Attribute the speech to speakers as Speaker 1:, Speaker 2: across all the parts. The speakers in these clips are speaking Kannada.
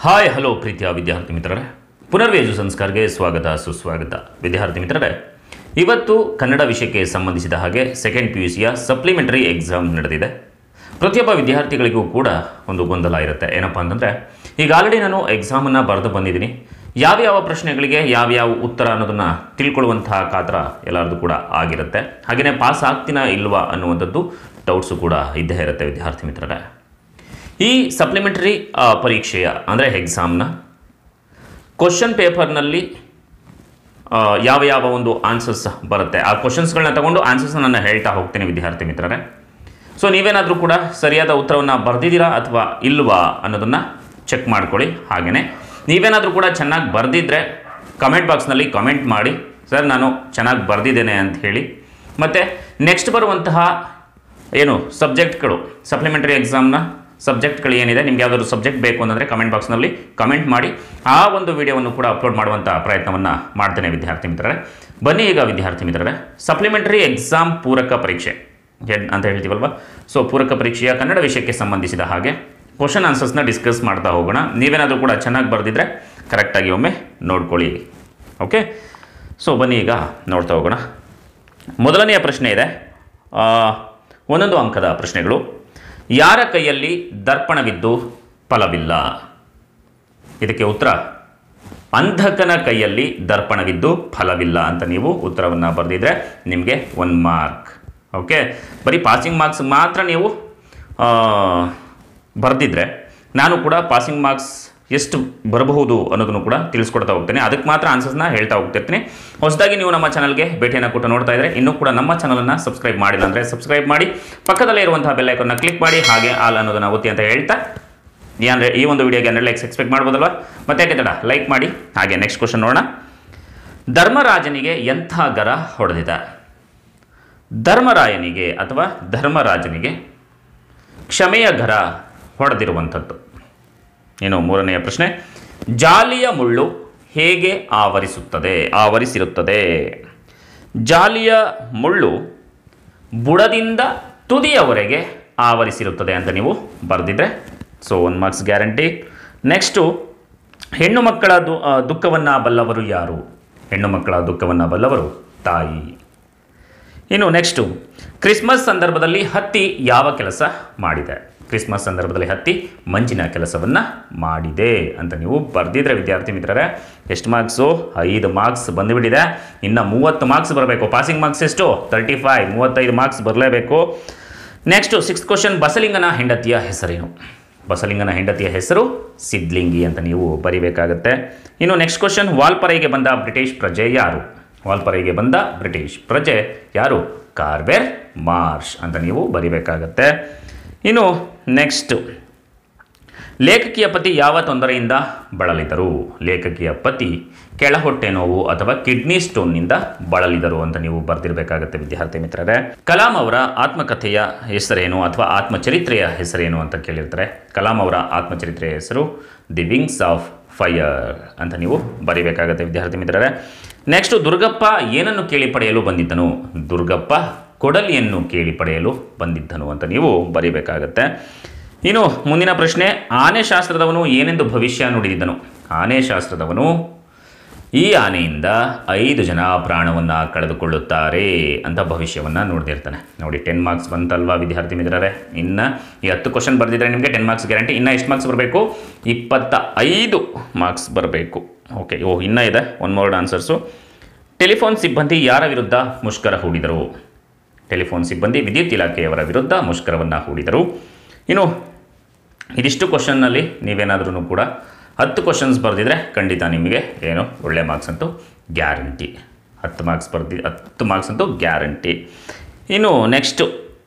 Speaker 1: ಹಾಯ್ ಹಲೋ ಪ್ರೀತಿಯ ವಿದ್ಯಾರ್ಥಿ ಮಿತ್ರರೇ ಪುನರ್ವೇಜು ಸಂಸ್ಕಾರಕ್ಕೆ ಸ್ವಾಗತ ಸುಸ್ವಾಗತ ವಿದ್ಯಾರ್ಥಿ ಮಿತ್ರರೇ ಇವತ್ತು ಕನ್ನಡ ವಿಷಯಕ್ಕೆ ಸಂಬಂಧಿಸಿದ ಹಾಗೆ ಸೆಕೆಂಡ್ ಪಿ ಯು ಸಿಯ ಸಪ್ಲಿಮೆಂಟರಿ ಎಕ್ಸಾಮ್ ನಡೆದಿದೆ ಪ್ರತಿಯೊಬ್ಬ ವಿದ್ಯಾರ್ಥಿಗಳಿಗೂ ಕೂಡ ಒಂದು ಗೊಂದಲ ಇರುತ್ತೆ ಏನಪ್ಪ ಅಂತಂದರೆ ಈಗ ಆಲ್ರೆಡಿ ನಾನು ಎಕ್ಸಾಮನ್ನು ಬರೆದು ಬಂದಿದ್ದೀನಿ ಯಾವ್ಯಾವ ಪ್ರಶ್ನೆಗಳಿಗೆ ಯಾವ್ಯಾವ ಉತ್ತರ ಅನ್ನೋದನ್ನು ತಿಳ್ಕೊಳ್ಳುವಂತಹ ಕಾತರ ಎಲ್ಲರದು ಕೂಡ ಆಗಿರುತ್ತೆ ಹಾಗೆಯೇ ಪಾಸ್ ಆಗ್ತೀನಾ ಇಲ್ವಾ ಅನ್ನುವಂಥದ್ದು ಡೌಟ್ಸು ಕೂಡ ಇದ್ದೇ ಇರುತ್ತೆ ವಿದ್ಯಾರ್ಥಿ ಮಿತ್ರರೇ ಈ ಸಪ್ಲಿಮೆಂಟರಿ ಪರೀಕ್ಷೆಯ ಅಂದರೆ ಎಕ್ಸಾಮ್ನ ಕ್ವಶನ್ ಪೇಪರ್ನಲ್ಲಿ ಆ, ಯಾವ ಯಾವ ಒಂದು ಆನ್ಸರ್ಸ್ ಬರುತ್ತೆ ಆ ಕ್ವಶನ್ಸ್ಗಳನ್ನ ತಗೊಂಡು ಆನ್ಸರ್ಸ್ನ ನಾನು ಹೇಳ್ತಾ ಹೋಗ್ತೀನಿ ವಿದ್ಯಾರ್ಥಿ ಮಿತ್ರರೇ ಸೊ ನೀವೇನಾದರೂ ಕೂಡ ಸರಿಯಾದ ಉತ್ತರವನ್ನು ಬರೆದಿದ್ದೀರಾ ಅಥವಾ ಇಲ್ವಾ ಅನ್ನೋದನ್ನು ಚೆಕ್ ಮಾಡ್ಕೊಳ್ಳಿ ಹಾಗೆಯೇ ನೀವೇನಾದರೂ ಕೂಡ ಚೆನ್ನಾಗಿ ಬರೆದಿದ್ರೆ ಕಮೆಂಟ್ ಬಾಕ್ಸ್ನಲ್ಲಿ ಕಮೆಂಟ್ ಮಾಡಿ ಸರ್ ನಾನು ಚೆನ್ನಾಗಿ ಬರೆದಿದ್ದೇನೆ ಅಂತ ಹೇಳಿ ಮತ್ತು ನೆಕ್ಸ್ಟ್ ಬರುವಂತಹ ಏನು ಸಬ್ಜೆಕ್ಟ್ಗಳು ಸಪ್ಲಿಮೆಂಟರಿ ಎಕ್ಸಾಮ್ನ ಸಬ್ಜೆಕ್ಟ್ಗಳು ಏನಿದೆ ನಿಮ್ಗೆ ಯಾವುದಾದ್ರು ಸಬ್ಜೆಕ್ಟ್ ಬೇಕು ಅಂತಂದರೆ ಕಮೆಂಟ್ ಬಾಕ್ಸ್ನಲ್ಲಿ ಕಮೆಂಟ್ ಮಾಡಿ ಆ ಒಂದು ವಿಡಿಯೋವನ್ನು ಕೂಡ ಅಪ್ಲೋಡ್ ಮಾಡುವಂಥ ಪ್ರಯತ್ನವನ್ನು ಮಾಡ್ತೇನೆ ವಿದ್ಯಾರ್ಥಿ ಮಿತ್ರರೇ ಬನ್ನಿ ಈಗ ವಿದ್ಯಾರ್ಥಿ ಮಿತ್ರರೇ ಸಪ್ಲಿಮೆಂಟರಿ ಎಕ್ಸಾಮ್ ಪೂರಕ ಪರೀಕ್ಷೆ ಏನ್ ಅಂತ ಹೇಳ್ತೀವಲ್ವ ಸೊ ಪೂರಕ ಪರೀಕ್ಷೆಯ ಕನ್ನಡ ವಿಷಯಕ್ಕೆ ಸಂಬಂಧಿಸಿದ ಹಾಗೆ ಕ್ವಶನ್ ಆನ್ಸರ್ಸ್ನ ಡಿಸ್ಕಸ್ ಮಾಡ್ತಾ ಹೋಗೋಣ ನೀವೇನಾದರೂ ಕೂಡ ಚೆನ್ನಾಗಿ ಬರೆದಿದ್ರೆ ಕರೆಕ್ಟಾಗಿ ಒಮ್ಮೆ ನೋಡ್ಕೊಳ್ಳಿ ಓಕೆ ಸೊ ಬನ್ನಿ ಈಗ ನೋಡ್ತಾ ಹೋಗೋಣ ಮೊದಲನೆಯ ಪ್ರಶ್ನೆ ಇದೆ ಆ, ಒಂದೊಂದು ಅಂಕದ ಪ್ರಶ್ನೆಗಳು ಯಾರ ಕೈಯಲ್ಲಿ ದರ್ಪಣವಿದ್ದು ಫಲವಿಲ್ಲ ಇದಕ್ಕೆ ಉತ್ತರ ಅಂಧಕನ ಕೈಯಲ್ಲಿ ದರ್ಪಣವಿದ್ದು ಫಲವಿಲ್ಲ ಅಂತ ನೀವು ಉತ್ತರವನ್ನು ಬರೆದಿದ್ರೆ ನಿಮಗೆ ಒನ್ ಮಾರ್ಕ್ ಓಕೆ ಬರೀ ಪಾಸಿಂಗ್ ಮಾರ್ಕ್ಸ್ ಮಾತ್ರ ನೀವು ಬರೆದಿದ್ರೆ ನಾನು ಕೂಡ ಪಾಸಿಂಗ್ ಮಾರ್ಕ್ಸ್ ಎಷ್ಟು ಬರಬಹುದು ಅನ್ನೋದನ್ನು ಕೂಡ ತಿಳಿಸ್ಕೊಡ್ತಾ ಹೋಗ್ತೇನೆ ಅದಕ್ಕೆ ಮಾತ್ರ ಆನ್ಸರ್ಸ್ನ ಹೇಳ್ತಾ ಹೋಗ್ತಿರ್ತೀನಿ ಹೊಸದಾಗಿ ನೀವು ನಮ್ಮ ಚಾನಲ್ಗೆ ಭೇಟಿಯನ್ನು ಕೊಟ್ಟು ನೋಡ್ತಾ ಇದ್ದರೆ ಇನ್ನೂ ಕೂಡ ನಮ್ಮ ಚಾನಲನ್ನು ಸಬ್ಸ್ಕ್ರೈಬ್ ಮಾಡಿಲ್ಲ ಅಂದರೆ ಸಬ್ಸ್ಕ್ರೈಬ್ ಮಾಡಿ ಪಕ್ಕದಲ್ಲೇ ಇರುವಂತಹ ಬೆಲ್ಲೈಕನ್ನ ಕ್ಲಿಕ್ ಮಾಡಿ ಹಾಗೆ ಆಲ್ ಅನ್ನೋದನ್ನು ಒತ್ತಿ ಅಂತ ಹೇಳ್ತಾ ಈ ಅಂದರೆ ಈ ಒಂದು ವಿಡಿಯೋಗೆ ಹಂಡ್ರೆಡ್ ಲೈಕ್ಸ್ ಎಕ್ಸ್ಪೆಕ್ಟ್ ಮಾಡ್ಬೋದಲ್ವಾ ಮತ್ತೆ ಯಾಕೆ ತಡ ಲೈಕ್ ಮಾಡಿ ಹಾಗೆ ನೆಕ್ಸ್ಟ್ ಕ್ವಶನ್ ನೋಡೋಣ ಧರ್ಮರಾಜನಿಗೆ ಎಂಥ ಗರ ಹೊಡೆದಿದೆ ಧರ್ಮರಾಯನಿಗೆ ಅಥವಾ ಧರ್ಮರಾಜನಿಗೆ ಕ್ಷಮೆಯ ಗರ ಹೊಡೆದಿರುವಂಥದ್ದು ಏನು ಮೂರನೆಯ ಪ್ರಶ್ನೆ ಜಾಲಿಯ ಮುಳ್ಳು ಹೇಗೆ ಆವರಿಸುತ್ತದೆ ಆವರಿಸಿರುತ್ತದೆ ಜಾಲಿಯ ಮುಳ್ಳು ಬುಡದಿಂದ ತುದಿಯವರೆಗೆ ಆವರಿಸಿರುತ್ತದೆ ಅಂತ ನೀವು ಬರೆದಿದ್ರೆ so one marks guarantee next ಹೆಣ್ಣು ಮಕ್ಕಳ ದು ದುಃಖವನ್ನು ಬಲ್ಲವರು ಯಾರು ಹೆಣ್ಣು ಮಕ್ಕಳ ದುಃಖವನ್ನು ಬಲ್ಲವರು ತಾಯಿ ಇನ್ನು ನೆಕ್ಸ್ಟು ಕ್ರಿಸ್ಮಸ್ ಸಂದರ್ಭದಲ್ಲಿ ಹತ್ತಿ ಯಾವ ಕೆಲಸ ಮಾಡಿದೆ ಕ್ರಿಸ್ಮಸ್ ಸಂದರ್ಭದಲ್ಲಿ ಹತ್ತಿ ಮಂಜಿನ ಕೆಲಸವನ್ನು ಮಾಡಿದೆ ಅಂತ ನೀವು ಬರೆದಿದ್ರೆ ವಿದ್ಯಾರ್ಥಿ ಮಿತ್ರರೇ ಎಷ್ಟು ಮಾರ್ಕ್ಸು ಐದು ಮಾರ್ಕ್ಸ್ ಬಂದುಬಿಟ್ಟಿದೆ ಇನ್ನು ಮೂವತ್ತು ಮಾರ್ಕ್ಸ್ ಬರಬೇಕು ಪಾಸಿಂಗ್ ಮಾರ್ಕ್ಸ್ ಎಷ್ಟು ತರ್ಟಿ ಫೈವ್ ಮೂವತ್ತೈದು ಮಾರ್ಕ್ಸ್ ಬರಲೇಬೇಕು ನೆಕ್ಸ್ಟು ಸಿಕ್ಸ್ ಕ್ವಶನ್ ಬಸಲಿಂಗನ ಹೆಂಡತಿಯ ಹೆಸರೇನು ಬಸಲಿಂಗನ ಹೆಂಡತಿಯ ಹೆಸರು ಸಿದ್ಲಿಂಗಿ ಅಂತ ನೀವು ಬರಿಬೇಕಾಗತ್ತೆ ಇನ್ನು ನೆಕ್ಸ್ಟ್ ಕ್ವಶನ್ ವಾಲ್ಪರೈಗೆ ಬಂದ ಬ್ರಿಟಿಷ್ ಪ್ರಜೆ ಯಾರು ವಾಲ್ಪರೈಗೆ ಬಂದ ಬ್ರಿಟಿಷ್ ಪ್ರಜೆ ಯಾರು ಕಾರ್ವೆರ್ ಮಾರ್ಷ್ ಅಂತ ನೀವು ಬರಿಬೇಕಾಗತ್ತೆ ಇನ್ನು ನೆಕ್ಸ್ಟ್ ಲೇಖಕಿಯ ಪತಿ ಯಾವ ತೊಂದರೆಯಿಂದ ಬಳಲಿದರು ಲೇಖಕಿಯ ಪತಿ ಕೆಳಹೊಟ್ಟೆ ನೋವು ಅಥವಾ ಕಿಡ್ನಿ ಸ್ಟೋನ್ನಿಂದ ಬಳಲಿದರು ಅಂತ ನೀವು ಬರೆದಿರಬೇಕಾಗತ್ತೆ ವಿದ್ಯಾರ್ಥಿ ಮಿತ್ರರೇ ಕಲಾಂ ಅವರ ಆತ್ಮಕಥೆಯ ಹೆಸರೇನು ಅಥವಾ ಆತ್ಮಚರಿತ್ರೆಯ ಹೆಸರೇನು ಅಂತ ಕೇಳಿರ್ತಾರೆ ಕಲಾಂ ಅವರ ಆತ್ಮಚರಿತ್ರೆಯ ಹೆಸರು ದಿ ವಿಂಗ್ಸ್ ಆಫ್ ಫೈರ್ ಅಂತ ನೀವು ಬರಿಬೇಕಾಗತ್ತೆ ವಿದ್ಯಾರ್ಥಿ ಮಿತ್ರರೇ ನೆಕ್ಸ್ಟ್ ದುರ್ಗಪ್ಪ ಏನನ್ನು ಕೇಳಿ ಪಡೆಯಲು ಬಂದಿದ್ದನು ದುರ್ಗಪ್ಪ ಕೊಡಲಿಯನ್ನು ಕೇಳಿ ಪಡೆಯಲು ಬಂದಿದ್ದನು ಅಂತ ನೀವು ಬರಿಬೇಕಾಗತ್ತೆ ಇನ್ನು ಮುಂದಿನ ಪ್ರಶ್ನೆ ಆನೆ ಶಾಸ್ತ್ರದವನು ಏನೆಂದು ಭವಿಷ್ಯ ನುಡಿದಿದ್ದನು ಆನೆ ಶಾಸ್ತ್ರದವನು ಈ ಆನೆಯಿಂದ ಐದು ಜನ ಪ್ರಾಣವನ್ನು ಕಳೆದುಕೊಳ್ಳುತ್ತಾರೆ ಅಂತ ಭವಿಷ್ಯವನ್ನು ನೋಡ್ದಿರ್ತಾನೆ ನೋಡಿ ಟೆನ್ ಮಾರ್ಕ್ಸ್ ಬಂತಲ್ವಾ ವಿದ್ಯಾರ್ಥಿ ಮಿತ್ರರೇ ಇನ್ನು ಈ ಹತ್ತು ಕ್ವಶನ್ ಬರೆದಿದ್ರೆ ನಿಮಗೆ ಟೆನ್ ಮಾರ್ಕ್ಸ್ ಗ್ಯಾರಂಟಿ ಇನ್ನು ಎಷ್ಟು ಮಾರ್ಕ್ಸ್ ಬರಬೇಕು ಇಪ್ಪತ್ತ ಐದು ಮಾರ್ಕ್ಸ್ ಬರಬೇಕು ಓಕೆ ಓ ಇನ್ನೂ ಇದೆ ಒನ್ ಮೋರ್ಡ್ ಆನ್ಸರ್ಸು ಟೆಲಿಫೋನ್ ಸಿಬ್ಬಂದಿ ಯಾರ ವಿರುದ್ಧ ಮುಷ್ಕರ ಹೂಡಿದರು ಟೆಲಿಫೋನ್ ಸಿಬ್ಬಂದಿ ವಿದ್ಯುತ್ ಇಲಾಖೆಯವರ ವಿರುದ್ಧ ಮುಷ್ಕರವನ್ನು ಹೂಡಿದರು ಇನ್ನು ಇದಿಷ್ಟು ಕ್ವಶನ್ನಲ್ಲಿ ನೀವೇನಾದ್ರೂ ಕೂಡ ಹತ್ತು ಕ್ವಶನ್ಸ್ ಬರೆದಿದ್ರೆ ಖಂಡಿತ ನಿಮಗೆ ಏನು ಒಳ್ಳೆ ಮಾರ್ಕ್ಸ್ ಅಂತೂ ಗ್ಯಾರಂಟಿ ಹತ್ತು ಮಾರ್ಕ್ಸ್ ಬರ್ದಿ ಹತ್ತು ಮಾರ್ಕ್ಸ್ ಅಂತೂ ಗ್ಯಾರಂಟಿ ಇನ್ನು ನೆಕ್ಸ್ಟು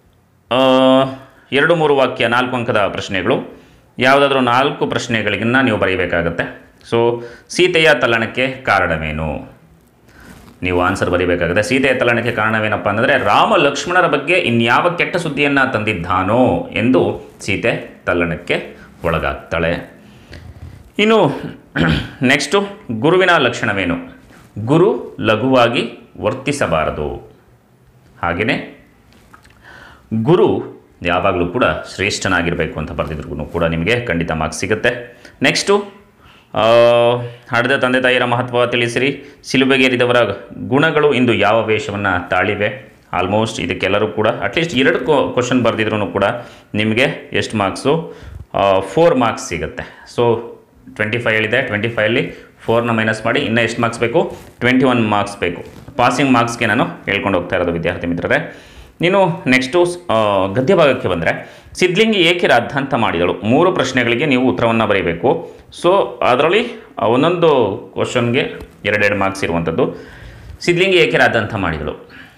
Speaker 1: ಎರಡು ಮೂರು ವಾಕ್ಯ ನಾಲ್ಕು ಅಂಕದ ಪ್ರಶ್ನೆಗಳು ಯಾವುದಾದ್ರೂ ನಾಲ್ಕು ಪ್ರಶ್ನೆಗಳಿಗನ್ನ ನೀವು ಬರೀಬೇಕಾಗತ್ತೆ ಸೊ ಸೀತೆಯ ತಲ್ಲಣಕ್ಕೆ ಕಾರಣವೇನು ನೀವು ಆನ್ಸರ್ ಬರೀಬೇಕಾಗುತ್ತೆ ಸೀತೆಯ ತಲ್ಲಣಕ್ಕೆ ಕಾರಣವೇನಪ್ಪ ಅಂದರೆ ರಾಮ ಲಕ್ಷ್ಮಣರ ಬಗ್ಗೆ ಇನ್ಯಾವ ಕೆಟ್ಟ ಸುದ್ದಿಯನ್ನು ತಂದಿದ್ದಾನೋ ಎಂದು ಸೀತೆ ತಲ್ಲಣಕ್ಕೆ ಒಳಗಾಗ್ತಾಳೆ ಇನ್ನು ನೆಕ್ಸ್ಟು ಗುರುವಿನ ಲಕ್ಷಣವೇನು ಗುರು ಲಘುವಾಗಿ ವರ್ತಿಸಬಾರದು ಹಾಗೆಯೇ ಗುರು ಯಾವಾಗಲೂ ಕೂಡ ಶ್ರೇಷ್ಠನಾಗಿರಬೇಕು ಅಂತ ಬರೆದಿದ್ರು ಕೂಡ ನಿಮಗೆ ಖಂಡಿತ ಮಾರ್ಕ್ಸ್ ಸಿಗುತ್ತೆ ನೆಕ್ಸ್ಟು ಆ, ಹಡೆದ ತಂದೆ ತಾಯಿಯರ ಮಹತ್ವ ತಿಳಿಸಿರಿ ಸಿಲುಬೆಗೇರಿದವರ ಗುಣಗಳು ಇಂದು ಯಾವ ವೇಷವನ್ನು ತಾಳಿವೆ ಆಲ್ಮೋಸ್ಟ್ ಇದಕ್ಕೆಲ್ಲರೂ ಕೂಡ ಅಟ್ಲೀಸ್ಟ್ ಎರಡು ಕ್ವಶನ್ ಬರೆದಿದ್ರು ಕೂಡ ನಿಮಗೆ ಎಷ್ಟು ಮಾರ್ಕ್ಸು ಫೋರ್ ಮಾರ್ಕ್ಸ್ ಸಿಗುತ್ತೆ ಸೊ ಟ್ವೆಂಟಿ ಫೈವ್ ಹೇಳಿದೆ ಟ್ವೆಂಟಿ ಫೈವಲ್ಲಿ ಫೋರ್ನ ಮೈನಸ್ ಮಾಡಿ ಇನ್ನೂ ಎಷ್ಟು ಮಾರ್ಕ್ಸ್ ಬೇಕು ಟ್ವೆಂಟಿ ಒನ್ ಮಾರ್ಕ್ಸ್ ಬೇಕು ಪಾಸಿಂಗ್ ಮಾರ್ಕ್ಸ್ಗೆ ನಾನು ಹೇಳ್ಕೊಂಡು ಹೋಗ್ತಾ ಇರೋದು ವಿದ್ಯಾರ್ಥಿ ಮಿತ್ರರೇ ನೀನು ನೆಕ್ಸ್ಟು ಗದ್ಯ ಭಾಗಕ್ಕೆ ಬಂದರೆ ಸಿದ್ಲಿಂಗಿ ಏಕೆ ರಾದ್ಧಾಂತ ಮಾಡಿದಳು ಮೂರು ಪ್ರಶ್ನೆಗಳಿಗೆ ನೀವು ಉತ್ತರವನ್ನು ಬರೀಬೇಕು ಸೊ ಅದರಲ್ಲಿ ಒಂದೊಂದು ಕ್ವಶನ್ಗೆ ಎರಡೆರಡು ಮಾರ್ಕ್ಸ್ ಇರುವಂಥದ್ದು ಸಿದ್ಲಿಂಗಿ ಏಕೆ ರಾದ್ಧಾಂತ ಮಾಡಿದಳು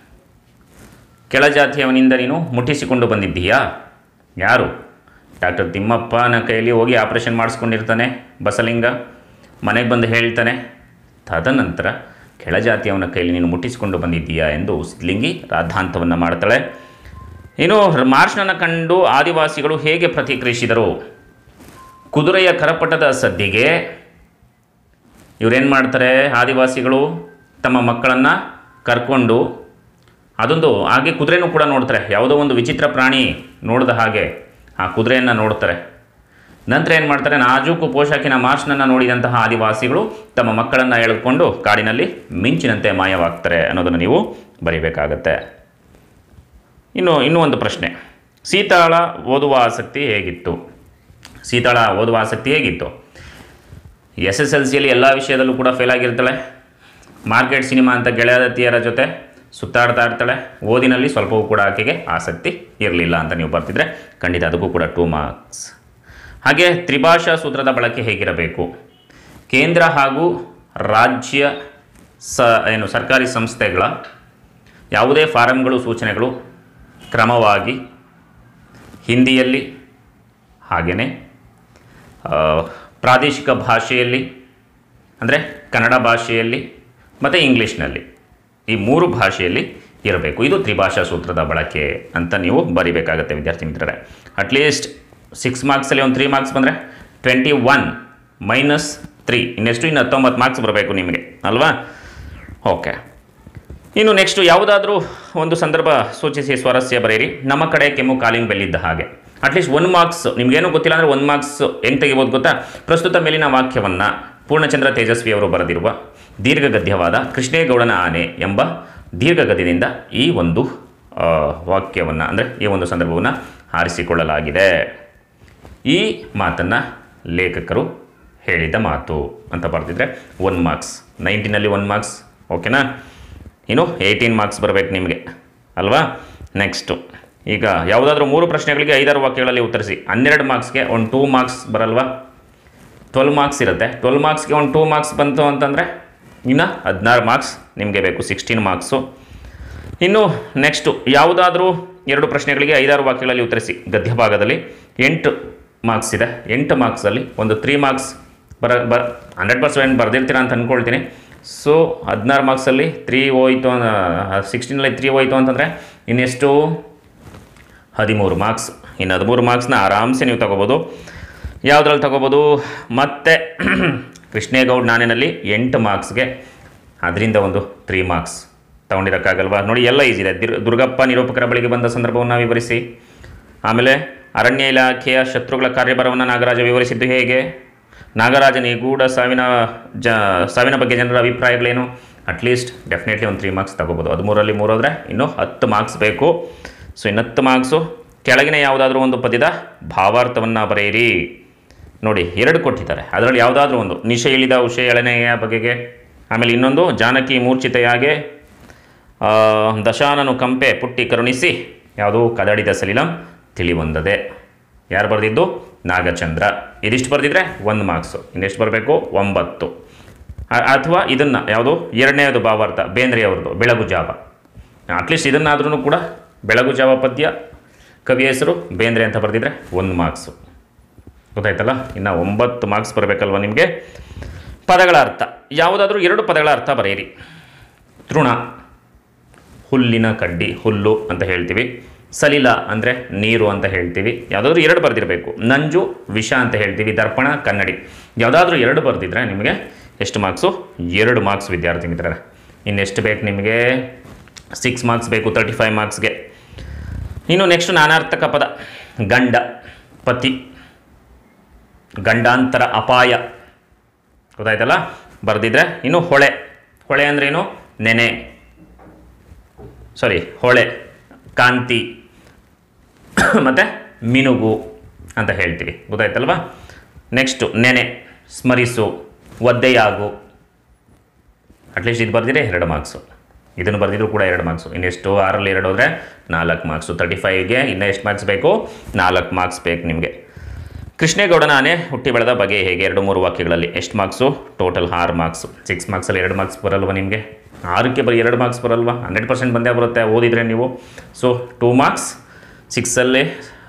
Speaker 1: ಕೆಳಜಾತಿಯವನಿಂದ ನೀನು ಮುಟ್ಟಿಸಿಕೊಂಡು ಬಂದಿದ್ದೀಯಾ ಯಾರು ಡಾಕ್ಟರ್ ತಿಮ್ಮಪ್ಪನ ಕೈಯಲ್ಲಿ ಹೋಗಿ ಆಪರೇಷನ್ ಮಾಡಿಸ್ಕೊಂಡಿರ್ತಾನೆ ಬಸಲಿಂಗ ಮನೆಗೆ ಬಂದು ಹೇಳ್ತಾನೆ ತದನಂತರ ಕೆಳಜಾತಿಯವನ ಕೈಯಲ್ಲಿ ನೀನು ಮುಟ್ಟಿಸಿಕೊಂಡು ಬಂದಿದ್ದೀಯಾ ಎಂದು ಸಿದ್ಲಿಂಗಿ ರಾದ್ಧಾಂತವನ್ನು ಮಾಡ್ತಾಳೆ ಇನ್ನು ಮಾರ್ಷ್ನನ್ನು ಕಂಡು ಆದಿವಾಸಿಗಳು ಹೇಗೆ ಪ್ರತಿಕ್ರಿಯಿಸಿದರು ಕುದುರೆಯ ಕರಪಟದ ಸದ್ದಿಗೆ ಇವರೇನು ಮಾಡ್ತಾರೆ ಆದಿವಾಸಿಗಳು ತಮ್ಮ ಮಕ್ಕಳನ್ನು ಕರ್ಕೊಂಡು ಅದೊಂದು ಹಾಗೆ ಕುದುರೆನೂ ಕೂಡ ನೋಡ್ತಾರೆ ಯಾವುದೋ ಒಂದು ವಿಚಿತ್ರ ಪ್ರಾಣಿ ನೋಡಿದ ಹಾಗೆ ಆ ಕುದುರೆಯನ್ನು ನೋಡ್ತಾರೆ ನಂತರ ಏನು ಮಾಡ್ತಾರೆ ನಾಜೂಕು ಪೋಷಾಕಿನ ಮಾರ್ಷ್ನನ್ನು ನೋಡಿದಂತಹ ಆದಿವಾಸಿಗಳು ತಮ್ಮ ಮಕ್ಕಳನ್ನು ಎಳೆದುಕೊಂಡು ಕಾಡಿನಲ್ಲಿ ಮಿಂಚಿನಂತೆ ಮಾಯವಾಗ್ತಾರೆ ಅನ್ನೋದನ್ನು ನೀವು ಬರಿಬೇಕಾಗತ್ತೆ ಇನ್ನು ಇನ್ನೂ ಒಂದು ಪ್ರಶ್ನೆ ಸೀತಾಳ ಓದುವ ಆಸಕ್ತಿ ಹೇಗಿತ್ತು ಸೀತಾಳ ಓದುವ ಆಸಕ್ತಿ ಹೇಗಿತ್ತು ಎಸ್ ಎಸ್ ಎಲ್ ಸಿಯಲ್ಲಿ ಎಲ್ಲ ವಿಷಯದಲ್ಲೂ ಕೂಡ ಫೇಲ್ ಆಗಿರ್ತಾಳೆ ಮಾರ್ಕೆಟ್ ಸಿನಿಮಾ ಅಂತ ಗೆಳೆಯತಿಯರ ಜೊತೆ ಸುತ್ತಾಡ್ತಾ ಇರ್ತಾಳೆ ಓದಿನಲ್ಲಿ ಸ್ವಲ್ಪವೂ ಕೂಡ ಆಕೆಗೆ ಆಸಕ್ತಿ ಇರಲಿಲ್ಲ ಅಂತ ನೀವು ಬರ್ತಿದ್ರೆ ಖಂಡಿತ ಅದಕ್ಕೂ ಕೂಡ ಟೂ ಮಾರ್ಕ್ಸ್ ಹಾಗೆ ತ್ರಿಭಾಷಾ ಸೂತ್ರದ ಬಳಕೆ ಹೇಗಿರಬೇಕು ಕೇಂದ್ರ ಹಾಗೂ ರಾಜ್ಯ ಸ ಏನು ಸರ್ಕಾರಿ ಸಂಸ್ಥೆಗಳ ಯಾವುದೇ ಫಾರಂಗಳು ಸೂಚನೆಗಳು ಕ್ರಮವಾಗಿ ಹಿಂದಿಯಲ್ಲಿ ಹಾಗೆಯೇ ಆ, ಪ್ರಾದೇಶಿಕ ಭಾಷೆಯಲ್ಲಿ ಅಂದರೆ ಕನ್ನಡ ಭಾಷೆಯಲ್ಲಿ ಮತ್ತು ಇಂಗ್ಲೀಷ್ನಲ್ಲಿ ಈ ಮೂರು ಭಾಷೆಯಲ್ಲಿ ಇರಬೇಕು ಇದು ತ್ರಿಭಾಷಾ ಸೂತ್ರದ ಬಳಕೆ ಅಂತ ನೀವು ಬರಿಬೇಕಾಗತ್ತೆ ವಿದ್ಯಾರ್ಥಿ ಮಿತ್ರರೇ ಅಟ್ಲೀಸ್ಟ್ ಸಿಕ್ಸ್ ಮಾರ್ಕ್ಸಲ್ಲಿ ಒಂದು ತ್ರೀ ಮಾರ್ಕ್ಸ್ ಬಂದರೆ ಟ್ವೆಂಟಿ ಒನ್ ಮೈನಸ್ ತ್ರೀ ಇನ್ನೆಷ್ಟು ಇನ್ನು ಹತ್ತೊಂಬತ್ತು ಮಾರ್ಕ್ಸ್ ಬರಬೇಕು ನಿಮಗೆ ಅಲ್ವಾ ಓಕೆ ಇನ್ನು ನೆಕ್ಸ್ಟು ಯಾವುದಾದ್ರೂ ಒಂದು ಸಂದರ್ಭ ಸೂಚಿಸಿ ಸ್ವಾರಸ್ಯ ಬರೆಯಿರಿ ನಮ್ಮ ಕಡೆ ಕೆಮ್ಮು ಕಾಲಿಂಗ್ ಬೆಲ್ಲಿದ್ದ ಹಾಗೆ ಅಟ್ಲೀಸ್ಟ್ ಒನ್ ಮಾರ್ಕ್ಸ್ ನಿಮ್ಗೇನು ಗೊತ್ತಿಲ್ಲ ಅಂದರೆ ಒಂದು ಮಾರ್ಕ್ಸ್ ಹೆಂಗೆ ತೆಗಿಬೋದು ಗೊತ್ತಾ ಪ್ರಸ್ತುತ ಮೇಲಿನ ವಾಕ್ಯವನ್ನು ಪೂರ್ಣಚಂದ್ರ ತೇಜಸ್ವಿ ಅವರು ಬರೆದಿರುವ ದೀರ್ಘಗದ್ಯವಾದ ಕೃಷ್ಣೇಗೌಡನ ಆನೆ ಎಂಬ ದೀರ್ಘಗದ್ಯದಿಂದ ಈ ಒಂದು ವಾಕ್ಯವನ್ನು ಅಂದರೆ ಈ ಒಂದು ಸಂದರ್ಭವನ್ನು ಆರಿಸಿಕೊಳ್ಳಲಾಗಿದೆ ಈ ಮಾತನ್ನು ಲೇಖಕರು ಹೇಳಿದ ಮಾತು ಅಂತ ಬರೆದಿದ್ರೆ ಒನ್ ಮಾರ್ಕ್ಸ್ ನೈನ್ಟೀನಲ್ಲಿ ಒನ್ ಮಾರ್ಕ್ಸ್ ಓಕೆನಾ ಇನ್ನು ಏಯ್ಟೀನ್ ಮಾರ್ಕ್ಸ್ ಬರಬೇಕು ನಿಮಗೆ ಅಲ್ವಾ ನೆಕ್ಸ್ಟು ಈಗ ಯಾವುದಾದ್ರೂ ಮೂರು ಪ್ರಶ್ನೆಗಳಿಗೆ ಐದಾರು ವಾಕ್ಯಗಳಲ್ಲಿ ಉತ್ತರಿಸಿ ಹನ್ನೆರಡು ಮಾರ್ಕ್ಸ್ಗೆ ಒಂದು ಟೂ ಮಾರ್ಕ್ಸ್ ಬರಲ್ವಾ ಟ್ವೆಲ್ ಮಾರ್ಕ್ಸ್ ಇರುತ್ತೆ ಟ್ವೆಲ್ ಮಾರ್ಕ್ಸ್ಗೆ ಒಂದು ಟೂ ಮಾರ್ಕ್ಸ್ ಬಂತು ಅಂತಂದರೆ ಇನ್ನು ಹದಿನಾರು ಮಾರ್ಕ್ಸ್ ನಿಮಗೆ ಬೇಕು ಸಿಕ್ಸ್ಟೀನ್ ಮಾರ್ಕ್ಸು ಇನ್ನು ನೆಕ್ಸ್ಟು ಯಾವುದಾದ್ರೂ ಎರಡು ಪ್ರಶ್ನೆಗಳಿಗೆ ಐದಾರು ವಾಕ್ಯಗಳಲ್ಲಿ ಉತ್ತರಿಸಿ ಗದ್ಯ ಭಾಗದಲ್ಲಿ ಎಂಟು ಮಾರ್ಕ್ಸ್ ಇದೆ ಎಂಟು ಮಾರ್ಕ್ಸಲ್ಲಿ ಒಂದು ತ್ರೀ ಮಾರ್ಕ್ಸ್ ಬರ ಬರ ಹಂಡ್ರೆಡ್ ಪರ್ಸೆಂಟ್ ಬರೆದಿರ್ತೀರ ಅಂತ ಅಂದ್ಕೊಳ್ತೀನಿ ಸೊ ಹದಿನಾರು ಮಾರ್ಕ್ಸಲ್ಲಿ ತ್ರೀ ಹೋಯ್ತು ಸಿಕ್ಸ್ಟೀನಲ್ಲಿ ತ್ರೀ ಹೋಯ್ತು ಅಂತಂದರೆ ಇನ್ನೆಷ್ಟು ಹದಿಮೂರು ಮಾರ್ಕ್ಸ್ ಇನ್ನು ಹದಿಮೂರು ಮಾರ್ಕ್ಸ್ನ ಆರಾಮ್ಸೆ ನೀವು ತಗೋಬೋದು ಯಾವುದ್ರಲ್ಲಿ ತಗೋಬೋದು ಮತ್ತು ಕೃಷ್ಣೇಗೌಡ್ ನಾನಿನಲ್ಲಿ ಎಂಟು ಮಾರ್ಕ್ಸ್ಗೆ ಅದರಿಂದ ಒಂದು ತ್ರೀ ಮಾರ್ಕ್ಸ್ ತೊಗೊಂಡಿರೋಕ್ಕಾಗಲ್ವಾ ನೋಡಿ ಎಲ್ಲ ಈಸಿ ಇದೆ ದಿರ್ ದುರ್ಗಪ್ಪ ನಿರೂಪಕರ ಬಳಿಗೆ ಬಂದ ಸಂದರ್ಭವನ್ನು ವಿವರಿಸಿ ಆಮೇಲೆ ಅರಣ್ಯ ಇಲಾಖೆಯ ಶತ್ರುಗಳ ಕಾರ್ಯಭಾರವನ್ನು ನಾಗರಾಜ ವಿವರಿಸಿದ್ದು ಹೇಗೆ ನಾಗರಾಜ ನಿಗೂಢ ಸಾವಿನ ಜ ಸಾವಿನ ಬಗ್ಗೆ ಜನರ ಅಭಿಪ್ರಾಯಗಳೇನು ಅಟ್ಲೀಸ್ಟ್ ಡೆಫಿನೆಟ್ಲಿ ಒಂದು ತ್ರೀ ಮಾರ್ಕ್ಸ್ ತಗೋಬೋದು ಹದಿಮೂರಲ್ಲಿ ಮೂರಾದರೆ ಇನ್ನೂ ಹತ್ತು ಮಾರ್ಕ್ಸ್ ಬೇಕು ಸೊ ಇನ್ನು ಹತ್ತು ಮಾರ್ಕ್ಸು ಕೆಳಗಿನ ಯಾವುದಾದ್ರೂ ಒಂದು ಪದ್ಯದ ಭಾವಾರ್ಥವನ್ನು ಬರೆಯಿರಿ ನೋಡಿ ಎರಡು ಕೊಟ್ಟಿದ್ದಾರೆ ಅದರಲ್ಲಿ ಯಾವುದಾದ್ರೂ ಒಂದು ನಿಶ ಇಳಿದ ಉಷೆ ಎಳನೆಯ ಬಗೆಗೆ ಆಮೇಲೆ ಇನ್ನೊಂದು ಜಾನಕಿ ಮೂರ್ಛಿತೆಯಾಗೆ ಆ, ದಶಾನನು ಕಂಪೆ ಪುಟ್ಟಿ ಕರುಣಿಸಿ ಯಾವುದು ಕದಡಿದ ಸಲಿಲಂ ತಿಳಿವಂದದೆ ಯಾರು ಬರೆದಿದ್ದು ನಾಗಚಂದ್ರ ಇದಿಷ್ಟು ಬರೆದಿದ್ರೆ ಒಂದು ಮಾರ್ಕ್ಸು ಇನ್ನೆಷ್ಟು ಬರಬೇಕು ಒಂಬತ್ತು ಅಥವಾ ಇದನ್ನು ಯಾವುದು ಎರಡನೇದು ಭಾವಾರ್ಥ ಬೇಂದ್ರೆ ಅವ್ರದ್ದು ಬೆಳಗು ಜಾವ ಅಟ್ಲೀಸ್ಟ್ ಇದನ್ನಾದ್ರೂ ಕೂಡ ಬೆಳಗು ಜಾವ ಪದ್ಯ ಕವಿ ಹೆಸರು ಬೇಂದ್ರೆ ಅಂತ ಬರೆದಿದ್ರೆ ಒಂದು ಮಾರ್ಕ್ಸು ಗೊತ್ತಾಯ್ತಲ್ಲ ಇನ್ನು ಒಂಬತ್ತು ಮಾರ್ಕ್ಸ್ ಬರಬೇಕಲ್ವ ನಿಮಗೆ ಪದಗಳ ಅರ್ಥ ಯಾವುದಾದ್ರೂ ಎರಡು ಪದಗಳ ಅರ್ಥ ಬರೆಯಿರಿ ತೃಣ ಹುಲ್ಲಿನ ಕಡ್ಡಿ ಹುಲ್ಲು ಅಂತ ಹೇಳ್ತೀವಿ ಸಲಿಲ ಅಂದರೆ ನೀರು ಅಂತ ಹೇಳ್ತೀವಿ ಯಾವುದಾದ್ರೂ ಎರಡು ಬರೆದಿರಬೇಕು ನಂಜು ವಿಷ ಅಂತ ಹೇಳ್ತೀವಿ ದರ್ಪಣ ಕನ್ನಡಿ ಯಾವುದಾದ್ರೂ ಎರಡು ಬರೆದಿದ್ರೆ ನಿಮಗೆ ಎಷ್ಟು ಮಾರ್ಕ್ಸು ಎರಡು ಮಾರ್ಕ್ಸ್ ವಿದ್ಯಾರ್ಥಿ ಮಿತ್ರರೇ ಇನ್ನೆಷ್ಟು ಬೇಕು ನಿಮಗೆ ಸಿಕ್ಸ್ ಮಾರ್ಕ್ಸ್ ಬೇಕು ತರ್ಟಿ ಫೈವ್ ಮಾರ್ಕ್ಸ್ಗೆ ಇನ್ನು ನೆಕ್ಸ್ಟ್ ನಾನಾರ್ಥಕ ಪದ ಗಂಡ ಪತಿ ಗಂಡಾಂತರ ಅಪಾಯ ಗೊತ್ತಾಯ್ತಲ್ಲ ಬರೆದಿದ್ರೆ ಇನ್ನು ಹೊಳೆ ಹೊಳೆ ಅಂದ್ರೇನು ನೆನೆ ಸಾರಿ ಹೊಳೆ ಕಾಂತಿ ಮತ್ತು ಮಿನುಗು ಅಂತ ಹೇಳ್ತೀವಿ ಗೊತ್ತಾಯ್ತಲ್ವಾ ನೆಕ್ಸ್ಟು ನೆನೆ ಸ್ಮರಿಸು ಒದ್ದೆಯಾಗು ಅಟ್ಲೀಸ್ಟ್ ಇದು ಬರೆದಿದ್ರೆ ಎರಡು ಮಾರ್ಕ್ಸು ಇದನ್ನು ಬರೆದಿದ್ರು ಕೂಡ ಎರಡು ಮಾರ್ಕ್ಸು ಇನ್ನೆಷ್ಟು ಆರಲ್ಲಿ ಎರಡು ಹೋದರೆ ನಾಲ್ಕು ಮಾರ್ಕ್ಸು ತರ್ಟಿ ಫೈವ್ಗೆ ಇನ್ನೂ ಎಷ್ಟು ಮಾರ್ಕ್ಸ್ ಬೇಕು ನಾಲ್ಕು ಮಾರ್ಕ್ಸ್ ಬೇಕು ನಿಮಗೆ ಕೃಷ್ಣೇಗೌಡನ ಆನೆ ಹುಟ್ಟಿ ಬೆಳೆದ ಬಗೆ ಹೇಗೆ ಎರಡು ಮೂರು ವಾಕ್ಯಗಳಲ್ಲಿ ಎಷ್ಟು ಮಾರ್ಕ್ಸು ಟೋಟಲ್ ಆರು ಮಾರ್ಕ್ಸು ಸಿಕ್ಸ್ ಮಾರ್ಕ್ಸಲ್ಲಿ ಎರಡು ಮಾರ್ಕ್ಸ್ ಬರಲ್ವಾ ನಿಮಗೆ ಆರಕ್ಕೆ ಬರೀ ಎರಡು ಮಾರ್ಕ್ಸ್ ಬರಲ್ವಾ ಹಂಡ್ರೆಡ್ ಪರ್ಸೆಂಟ್ ಬಂದೇ ಬರುತ್ತೆ ಓದಿದರೆ ನೀವು ಸೊ ಟೂ ಮಾರ್ಕ್ಸ್ ಸಿಕ್ಸಲ್ಲಿ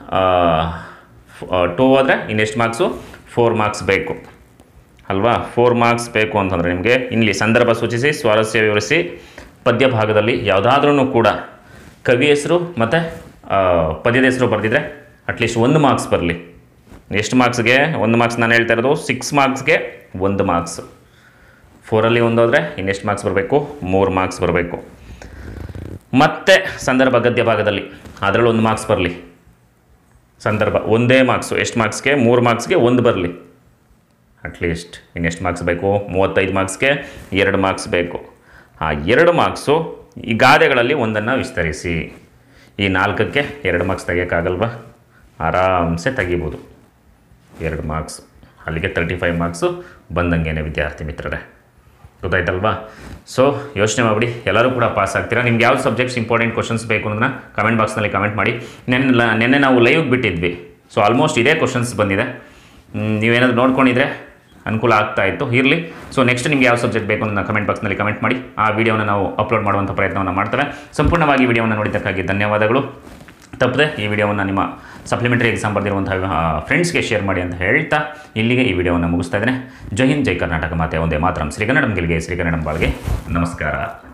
Speaker 1: ಟೂ ಹೋದರೆ ಇನ್ನೆಷ್ಟು ಮಾರ್ಕ್ಸು ಫೋರ್ ಮಾರ್ಕ್ಸ್ ಬೇಕು ಅಲ್ವಾ ಫೋರ್ ಮಾರ್ಕ್ಸ್ ಬೇಕು ಅಂತಂದರೆ ನಿಮಗೆ ಇಲ್ಲಿ ಸಂದರ್ಭ ಸೂಚಿಸಿ ಸ್ವಾರಸ್ಯ ವಿವರಿಸಿ ಪದ್ಯ ಭಾಗದಲ್ಲಿ ಯಾವುದಾದ್ರೂ ಕೂಡ ಕವಿ ಹೆಸರು ಮತ್ತು ಪದ್ಯದ ಹೆಸರು ಬರೆದಿದ್ರೆ ಅಟ್ಲೀಸ್ಟ್ ಒಂದು ಮಾರ್ಕ್ಸ್ ಬರಲಿ ಎಷ್ಟು ಮಾರ್ಕ್ಸ್ಗೆ ಒಂದು ಮಾರ್ಕ್ಸ್ ನಾನು ಹೇಳ್ತಾ ಇರೋದು ಸಿಕ್ಸ್ ಮಾರ್ಕ್ಸ್ಗೆ ಒಂದು ಮಾರ್ಕ್ಸ್ ಫೋರಲ್ಲಿ ಒಂದು ಹೋದರೆ ಇನ್ನೆಷ್ಟು ಮಾರ್ಕ್ಸ್ ಬರಬೇಕು ಮೂರು ಮಾರ್ಕ್ಸ್ ಬರಬೇಕು ಮತ್ತೆ ಸಂದರ್ಭ ಗದ್ಯ ಭಾಗದಲ್ಲಿ ಅದರಲ್ಲಿ ಒಂದು ಮಾರ್ಕ್ಸ್ ಬರಲಿ ಸಂದರ್ಭ ಒಂದೇ ಮಾರ್ಕ್ಸು ಎಷ್ಟು ಮಾರ್ಕ್ಸ್ಗೆ ಮೂರು ಮಾರ್ಕ್ಸ್ಗೆ ಒಂದು ಬರಲಿ ಅಟ್ಲೀಸ್ಟ್ ಇನ್ನೆಷ್ಟು ಮಾರ್ಕ್ಸ್ ಬೇಕು ಮೂವತ್ತೈದು ಮಾರ್ಕ್ಸ್ಗೆ ಎರಡು ಮಾರ್ಕ್ಸ್ ಬೇಕು ಆ ಎರಡು ಮಾರ್ಕ್ಸು ಈ ಗಾದೆಗಳಲ್ಲಿ ಒಂದನ್ನು ವಿಸ್ತರಿಸಿ ಈ ನಾಲ್ಕಕ್ಕೆ ಎರಡು ಮಾರ್ಕ್ಸ್ ತೆಗಿಯೋಕ್ಕಾಗಲ್ವಾ ಆರಾಮ್ಸೆ ತೆಗಿಬೋದು ಎರಡು ಮಾರ್ಕ್ಸ್ ಅಲ್ಲಿಗೆ ತರ್ಟಿ ಫೈವ್ ಮಾರ್ಕ್ಸು ಬಂದಂಗೆನೆ ವಿದ್ಯಾರ್ಥಿ ಮಿತ್ರರೇ ಗೊತ್ತಾಯ್ತಲ್ವಾ ಸೊ ಯೋಚನೆ ಮಾಡಿಬಿಡಿ ಎಲ್ಲರೂ ಕೂಡ ಪಾಸ್ ಆಗ್ತೀರಾ ನಿಮ್ಗೆ ಯಾವ ಸಬ್ಜೆಕ್ಟ್ಸ್ ಇಂಪಾರ್ಟೆಂಟ್ ಕ್ವಶನ್ಸ್ ಬೇಕು ಅನ್ನೋದನ್ನ ಕಮೆಂಟ್ ಬಾಕ್ಸ್ನಲ್ಲಿ ಕಮೆಂಟ್ ಮಾಡಿ ನೆನ್ನೆ ಲ- ನೆನ್ನೆ ನಾವು ಲೈವ್ಗೆ ಬಿಟ್ಟಿದ್ವಿ ಸೊ ಆಲ್ಮೋಸ್ಟ್ ಇದೇ ಕ್ವಶನ್ಸ್ ಬಂದಿದೆ ಮ್, ನೀವೇನಾದ್ರು ನೋಡ್ಕೊಂಡಿದ್ರೆ ಅನುಕೂಲ ಆಗ್ತಾ ಇತ್ತು ಇರಲಿ ಸೊ ನೆಕ್ಸ್ಟ್ ನಿಮ್ಗೆ ಯಾವ ಸಬ್ಜೆಕ್ಟ್ ಬೇಕು ಅಂತ ಕಮೆಂಟ್ ಬಾಕ್ಸ್ನಲ್ಲಿ ಕಮೆಂಟ್ ಮಾಡಿ ಆ ವಿಡಿಯೋನ ನಾವು ಅಪ್ಲೋಡ್ ಮಾಡುವಂಥ ಪ್ರಯತ್ನವನ್ನು ಮಾಡ್ತೇವೆ ಸಂಪೂರ್ಣವಾಗಿ ವಿಡಿಯೋವನ್ನು ನೋಡಿದ್ದಕ್ಕಾಗಿ ಧನ್ಯವಾದಗಳು ತಪ್ಪದೆ ಈ ವಿಡಿಯೋವನ್ನು ನಿಮ್ಮ ಸಪ್ಲಿಮೆಂಟರಿ ಎಕ್ಸಾಮ್ ಬರೆದಿರುವಂತಹ ಫ್ರೆಂಡ್ಸ್ಗೆ ಶೇರ್ ಮಾಡಿ ಅಂತ ಹೇಳ್ತಾ ಇಲ್ಲಿಗೆ ಈ ವಿಡಿಯೋವನ್ನು ಮುಗಿಸ್ತಾ ಇದ್ದೇನೆ ಜೈ ಹಿಂದ್ ಜೈ ಕರ್ನಾಟಕ ಮಾತೆ ಒಂದೇ ಮಾತರಂ ಶ್ರೀ ಕನ್ನಡಂ ಗೆಲ್ಗೆ ಶ್ರೀ ಕನ್ನಡಂ ಬಾಳ್ಗೆ ನಮಸ್ಕಾರ